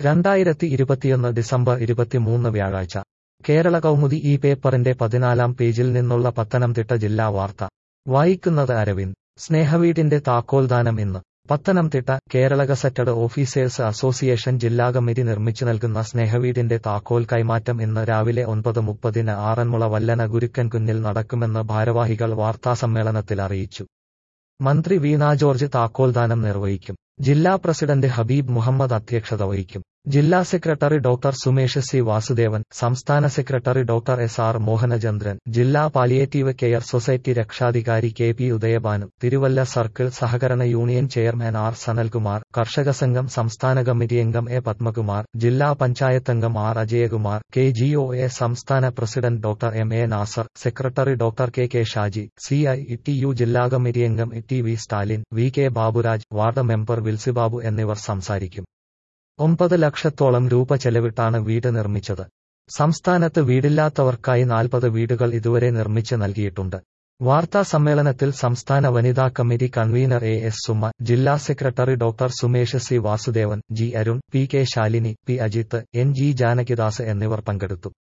രണ്ടായിരത്തി ഇരുപത്തിയൊന്ന് ഡിസംബർ ഇരുപത്തിമൂന്ന് വ്യാഴാഴ്ച കേരള കൗമുദി ഈ പേപ്പറിന്റെ പതിനാലാം പേജിൽ നിന്നുള്ള പത്തനംതിട്ട ജില്ലാ വാർത്ത വായിക്കുന്നത് അരവിന്ദ് സ്നേഹവീടിന്റെ താക്കോൽദാനം ഇന്ന് Pathanamthitta Kerala gazetted officers association ജില്ലാ കമ്മിറ്റി നിർമ്മിച്ചു നൽകുന്ന സ്നേഹവീടിന്റെ താക്കോൽ കൈമാറ്റം ഇന്ന് രാവിലെ ഒൻപത് മുപ്പതിന് ആറന്മുള വല്ലന ഗുരുക്കൻ കുന്നിൽ നടക്കുമെന്ന് ഭാരവാഹികൾ വാർത്താസമ്മേളനത്തിൽ അറിയിച്ചു മന്ത്രി വീണ ജോർജ് താക്കോൽദാനം നിർവഹിക്കും ജില്ലാ പ്രസിഡന്റ് ഹബീബ് മുഹമ്മദ് അധ്യക്ഷത വഹിക്കും ജില്ലാ secretary doctor Sumesh C Vasudevan സംസ്ഥാന secretary doctor S R Mohanachandran ജില്ലാ പാലിയേറ്റീവ് കെയർ സൊസൈറ്റി രക്ഷാധികാരി K P Udayabhanu Thiruvalla circle സഹകരണ യൂണിയൻ ചെയർമാൻ ആർ സനൽകുമാർ കർഷക സംഘം സംസ്ഥാന കമ്മിറ്റി അംഗം എ പത്മകുമാർ ജില്ലാ പഞ്ചായത്ത് അംഗം R Ajayakumar K G O A സംസ്ഥാന president doctor M A Nasar secretary doctor K K Shaji C I T U ജില്ലാ കമ്മിറ്റി അംഗം T V Stalin V K Baburaj ward member Wilsibabu എന്നിവർ സംസാരിക്കും ഒമ്പത് ലക്ഷത്തോളം രൂപ ചെലവിട്ടാണ് വീട് നിർമ്മിച്ചത് സംസ്ഥാനത്ത് വീടില്ലാത്തവർക്കായി നാൽപ്പത് വീടുകൾ ഇതുവരെ നിർമ്മിച്ച് നൽകിയിട്ടുണ്ട് വാർത്താ സമ്മേളനത്തിൽ സംസ്ഥാന വനിതാ committee convener A S Suma ജില്ലാ secretary doctor Sumesh C Vasudevan G Arun P K Shalini P Ajith N G Janakidas എന്നിവർ പങ്കെടുത്തു